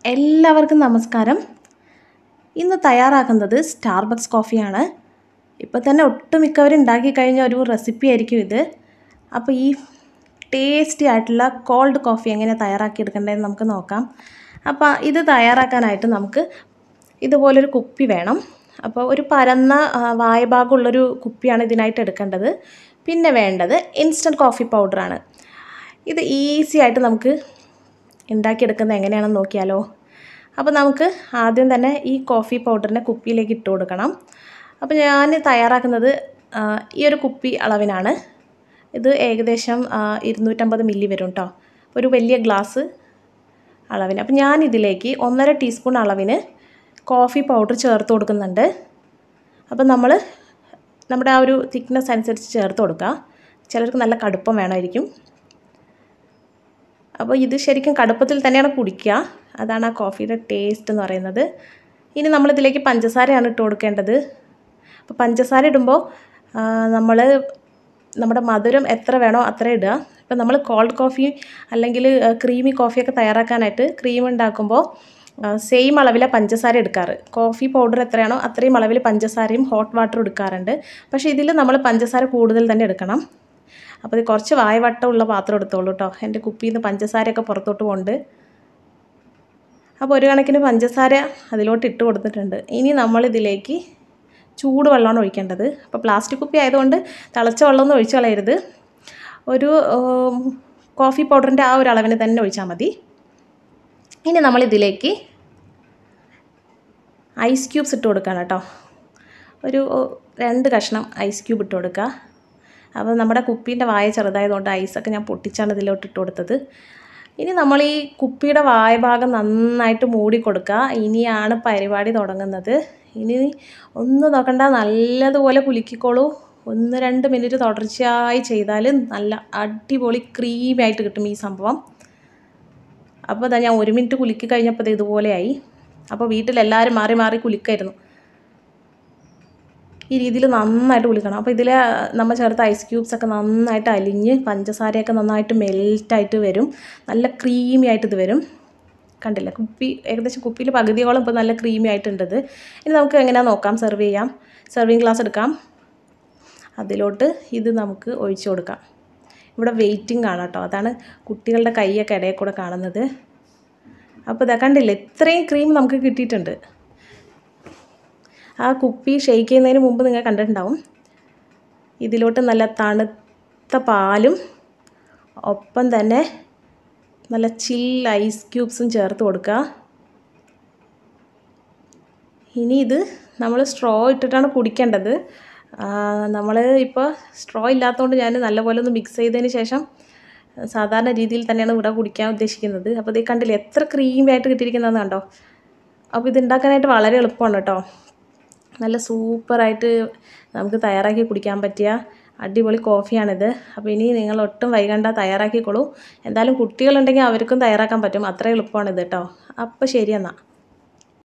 എല്ലാവർക്കും നമസ്കാരം ഇന്ന് തയ്യാറാക്കുന്നത് സ്റ്റാർബക്സ് കോഫിയാണ് ഇപ്പോൾ തന്നെ ഒട്ടുമിക്കവരും ഉണ്ടാക്കി കഴിഞ്ഞ ഒരു റെസിപ്പി ആയിരിക്കും ഇത് അപ്പോൾ ഈ ടേസ്റ്റി ആയിട്ടുള്ള കോൾഡ് കോഫി എങ്ങനെ തയ്യാറാക്കിയെടുക്കേണ്ടതെന്ന് നമുക്ക് നോക്കാം അപ്പോൾ ഇത് തയ്യാറാക്കാനായിട്ട് നമുക്ക് ഇതുപോലൊരു കുപ്പി വേണം അപ്പോൾ ഒരു പരന്ന ആ, വായഭാഗമുള്ളൊരു കുപ്പിയാണ് ഇതിനായിട്ട് എടുക്കേണ്ടത് പിന്നെ വേണ്ടത് ഇൻസ്റ്റൻറ്റ് കോഫി പൗഡറാണ് ഇത് ഈസി ആയിട്ട് നമുക്ക് ഉണ്ടാക്കിയെടുക്കുന്നത് എങ്ങനെയാണെന്ന് നോക്കിയാലോ അപ്പോൾ നമുക്ക് ആദ്യം തന്നെ ഈ കോഫി പൗഡറിനെ കുപ്പിയിലേക്ക് ഇട്ട് കൊടുക്കണം അപ്പോൾ ഞാൻ തയ്യാറാക്കുന്നത് ആ, ഈ ഒരു കുപ്പി അളവിനാണ് ഇത് ഏകദേശം ആ, ഇരുന്നൂറ്റമ്പത് മില്ലി വരും കേട്ടോ ഒരു വലിയ ഗ്ലാസ് അളവിന് അപ്പോൾ ഞാൻ ഇതിലേക്ക് ഒന്നര ടീസ്പൂൺ അളവിന് കോഫി പൗഡർ ചേർത്ത് കൊടുക്കുന്നുണ്ട് അപ്പോൾ നമ്മൾ നമ്മുടെ ആ ഒരു തിക്നെസ് അനുസരിച്ച് ചേർത്ത് കൊടുക്കുക ചിലർക്ക് നല്ല കടുപ്പം വേണമായിരിക്കും അപ്പോൾ ഇത് ശരിക്കും കടുപ്പത്തിൽ തന്നെയാണ് കുടിക്കുക അതാണ് ആ കോഫിയുടെ ടേസ്റ്റ് എന്ന് പറയുന്നത് ഇനി നമ്മളിതിലേക്ക് പഞ്ചസാരയാണ് ഇട്ട് കൊടുക്കേണ്ടത് അപ്പോൾ പഞ്ചസാര ഇടുമ്പോൾ നമ്മൾ നമ്മുടെ മധുരം എത്ര വേണോ അത്ര ഇടുക ഇപ്പം നമ്മൾ കോൾഡ് കോഫി അല്ലെങ്കിൽ ക്രീമി കോഫിയൊക്കെ തയ്യാറാക്കാനായിട്ട് ക്രീം ഉണ്ടാക്കുമ്പോൾ സെയിം അളവിലെ പഞ്ചസാര എടുക്കാറ് കോഫി പൗഡർ എത്രയാണോ അത്രയും അളവിൽ പഞ്ചസാരയും ഹോട്ട് വാട്ടറും എടുക്കാറുണ്ട് പക്ഷേ ഇതിൽ നമ്മൾ പഞ്ചസാര കൂടുതൽ തന്നെ എടുക്കണം അപ്പോൾ ഇത് കുറച്ച് വായവട്ടമുള്ള പാത്രം എടുത്തോളൂ കേട്ടോ എൻ്റെ കുപ്പിയിൽ നിന്ന് പഞ്ചസാരയൊക്കെ പുറത്തോട്ട് പോകുന്നുണ്ട് അപ്പോൾ ഒരു കണക്കിന് പഞ്ചസാര അതിലോട്ട് ഇട്ട് കൊടുത്തിട്ടുണ്ട് ഇനി നമ്മളിതിലേക്ക് ചൂട് വെള്ളമാണ് ഒഴിക്കേണ്ടത് അപ്പോൾ പ്ലാസ്റ്റിക് കുപ്പി ആയതുകൊണ്ട് തിളച്ച വെള്ളമൊന്നും ഒഴിച്ച് കളയരുത് ഒരു ഉം, കോഫി പൗഡറിൻ്റെ ആ ഒരു അളവിന് തന്നെ ഒഴിച്ചാൽ മതി ഇനി നമ്മളിതിലേക്ക് ഐസ് ക്യൂബ്സ് ഇട്ട് കൊടുക്കണം കേട്ടോ ഒരു രണ്ട് കഷ്ണം ഐസ് ക്യൂബ് ഇട്ട് കൊടുക്കുക അപ്പോൾ നമ്മുടെ കുപ്പീൻ്റെ വായ ചെറുതായതുകൊണ്ട് ഐസൊക്കെ ഞാൻ പൊട്ടിച്ചാണ് ഇതിലോട്ട് ഇട്ട് കൊടുത്തത് ഇനി നമ്മൾ ഈ കുപ്പിയുടെ വായ ഭാഗം നന്നായിട്ട് മൂടി കൊടുക്കുക ഇനിയാണ് പരിപാടി തുടങ്ങുന്നത് ഇനി ഒന്നും നോക്കണ്ട നല്ലതുപോലെ കുലുക്കിക്കോളൂ ഒന്ന് രണ്ട് മിനിറ്റ് തുടർച്ചയായി ചെയ്താൽ നല്ല അടിപൊളി ക്രീമി ആയിട്ട് കിട്ടും ഈ സംഭവം അപ്പോൾ ഇതാ ഞാൻ ഒരു മിനിറ്റ് കുലുക്കി കഴിഞ്ഞപ്പോൾ ഇത് ഇതുപോലെയായി അപ്പോൾ വീട്ടിലെല്ലാവരും മാറി മാറി കുലുക്കായിരുന്നു ഈ രീതിയിൽ നന്നായിട്ട് കുളിക്കണം അപ്പോൾ ഇതിൽ നമ്മൾ ചേർത്ത ഐസ് ക്യൂബ്സ് ഒക്കെ നന്നായിട്ട് അലിഞ്ഞ് പഞ്ചസാരയൊക്കെ നന്നായിട്ട് മെൽറ്റായിട്ട് വരും നല്ല ക്രീമി ആയിട്ട് ഇത് വരും കണ്ടില്ല കുപ്പി ഏകദേശം കുപ്പിയിൽ പകുതിയോളം ഇപ്പോൾ നല്ല ക്രീമി ആയിട്ടുണ്ട് ഇത് ഇനി നമുക്ക് എങ്ങനെയാ നോക്കാം സെർവ് ചെയ്യാം സെർവിങ് ഗ്ലാസ് എടുക്കാം അതിലോട്ട് ഇത് നമുക്ക് ഒഴിച്ചു കൊടുക്കാം ഇവിടെ വെയിറ്റിംഗ് ആണ് കേട്ടോ അതാണ് കുട്ടികളുടെ കൈയൊക്കെ ഇടയിൽ കൂടെ കാണുന്നത് അപ്പോൾ ഇതാ കണ്ടില്ലേ ഇത്രയും ക്രീം നമുക്ക് കിട്ടിയിട്ടുണ്ട് ആ കുപ്പി ഷെയ്ക്ക് ചെയ്യുന്നതിന് മുമ്പ് നിങ്ങൾ കണ്ടിട്ടുണ്ടാവും ഇതിലോട്ട് നല്ല തണുത്ത പാലും ഒപ്പം തന്നെ നല്ല ചിൽ ഐസ് ക്യൂബ്സും ചേർത്ത് കൊടുക്കുക ഇനി ഇത് നമ്മൾ സ്ട്രോ ഇട്ടിട്ടാണ് കുടിക്കേണ്ടത് നമ്മൾ ഇപ്പോൾ സ്ട്രോ ഇല്ലാത്തതുകൊണ്ട് ഞാൻ നല്ലപോലെ ഒന്ന് മിക്സ് ചെയ്തതിന് ശേഷം സാധാരണ രീതിയിൽ തന്നെയാണ് ഇവിടെ കുടിക്കാൻ ഉദ്ദേശിക്കുന്നത് അപ്പോൾ ഇത് കണ്ടില്ലേ എത്ര ക്രീമി ആയിട്ട് കിട്ടിയിരിക്കുന്നതെന്ന് കണ്ടോ അപ്പോൾ ഇത് ഉണ്ടാക്കാനായിട്ട് വളരെ എളുപ്പമാണ് കേട്ടോ നല്ല സൂപ്പറായിട്ട് നമുക്ക് തയ്യാറാക്കി കുടിക്കാൻ പറ്റിയ അടിപൊളി കോഫിയാണിത് അപ്പോൾ ഇനി നിങ്ങൾ ഒട്ടും വൈകണ്ട തയ്യാറാക്കിക്കോളൂ എന്തായാലും കുട്ടികളുണ്ടെങ്കിൽ അവർക്കും തയ്യാറാക്കാൻ പറ്റും അത്ര എളുപ്പമാണിത് കേട്ടോ അപ്പോൾ ശരി എന്നാൽ